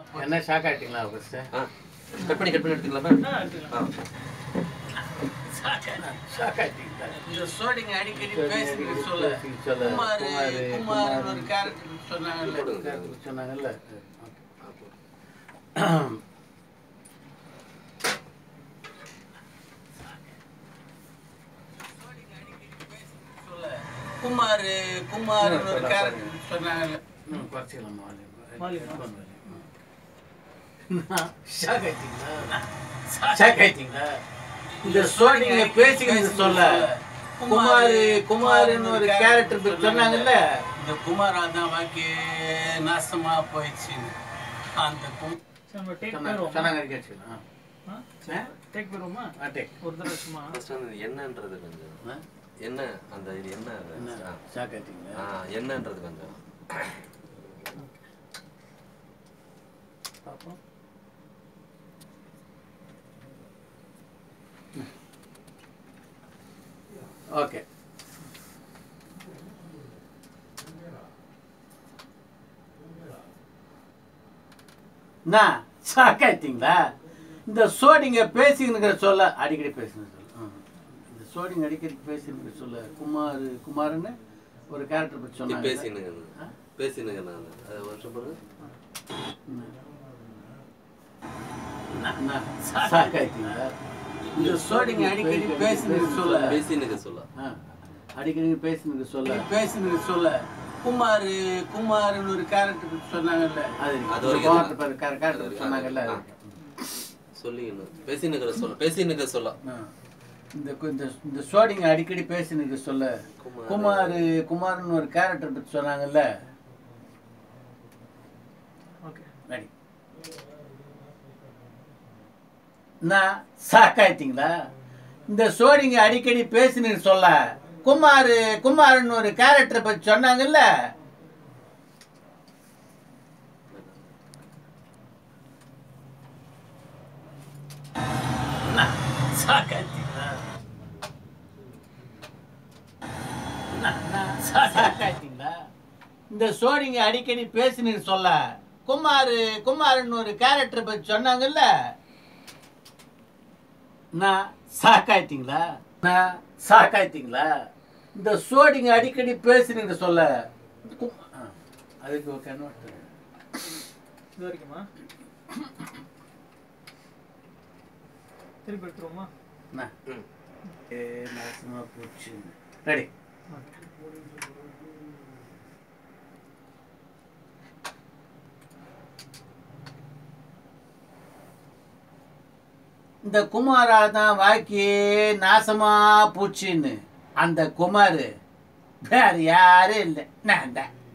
என்ன ஷாக் ஆயிட்டீங்களா ஃபர்ஸ்ட் ஆ கட் பண்ணி கட் பண்ணி எடுத்துக்கலாமா ஆ, எடுத்துக்கலாம். ஆ ஷாக் ஆயிட்டீங்களா இந்த சோடிங்க அடிக்கடி பேசுறீங்க சொல்ல சொல்ல குமார் குமார் குமார் ஒரு கேரக்டர் சொன்னாங்கல்ல போடுங்க. சொன்னாங்கல்ல ஆ, போடு. சொல்ல குமார் குமார் ஒரு கேரக்டர் சொன்னாங்கல்ல ம் குறைச்சிக்கலாம் Volume. ஷாக் ஆயிட்டீங்களா ஷாக் ஆயிட்டீங்களா இந்த சோடிங்க பேசிக்கிறது சொல்ல குமார் குமார்னு ஒரு கேரக்டர் சொன்னாங்கல்ல இந்த குமார் அதான் வாக்கி நாசமா போயிடுச்சு அந்த கு- சரி, நம்ம take சொன்னாங்க போயிருவோமா? சொன்னாங்க கேட்டுக்கலாம் ஆ? take போயிருவோமா? ஆட்டே ஒரு தடவை சும்மா ஃபர்ஸ்ட் வந்து என்னன்றது கொஞ்சம் என்ன அந்த இது என்ன அது? என்ன ஆ. ஷாக் ஆயிட்டீங்களா ஆ என்னன்றது கொஞ்சம் பார்ப்போம் ஓகே என்ன ஷாக் ஆயிட்டீங்களா இந்த சோடிங்க பேசிக்கிற சொல்ல அடிக்கடி பேசுங்க சொல்ல ம். இந்த சோடிங்க அடிக்கடி பேசிக்கிற சொல்ல குமார் குமார்னு ஒரு கேரக்டர் பற்றி சொன்னாங்க பேசினுங்க பேசினுங்க நான் அது வருஷம் பாருங்க ஷாக் ஆயிட்டீங்களா இந்த சோடிங்க அடிக்கடி பேசுனது சொல்ல பேசினுங்க சொல்ல ஆ, அடிக்கடி பேசுனது சொல்ல பேசுனது சொல்ல குமார் குமார்னு ஒரு கேரக்டர் சொன்னாங்கல்ல அது அது ஒரு வரைக்கும் கோவத்தை பாரு, கர- கேரக்டர் சொன்னாங்கல்ல ஆ. சொல்லிக்கணும் பேசினுங்கிற சொல்ல பேசினுங்க சொல்ல ஆ. இந்த கு- இந்த இந்த சோடிங்க அடிக்கடி பேசினது சொல்ல குமார். குமார் குமார்னு ஒரு கேரக்டர் பற்றி சொன்னாங்கல்ல ஓகே நடி நான் ஷாக் ஆயிட்டீங்களா இந்த சோடிங்க அடிக்கடி பேசினது சொல்ல குமார் குமார்னு ஒரு கேரக்டர் பற்றி சொன்னாங்கல்ல ஷாக் ஆயிட்டீங்களா ஷாக் ஆயிட்டீங்களா இந்த சோடிங்க அடிக்கடி பேசினது சொல்ல குமார் குமார்னு ஒரு கேரக்டர் பற்றி சொன்னாங்கல்ல நான் ஷாக் ஆயிட்டீங்களா நான் ஷாக் ஆயிட்டீங்களா இந்த சோடிங்க அடிக்கடி பேசினது சொல்ல கும்- ஆ, அதுக்கு ஓகே இது வரைக்குமா திருப்பி எடுத்துருவோமா ம். நாசமா போச்சு ரெடி இந்த குமாரா தான் வாக்கி நாசமா போச்சுன்னு அந்த குமார் வேற யாரும் இல்லை நான் தான்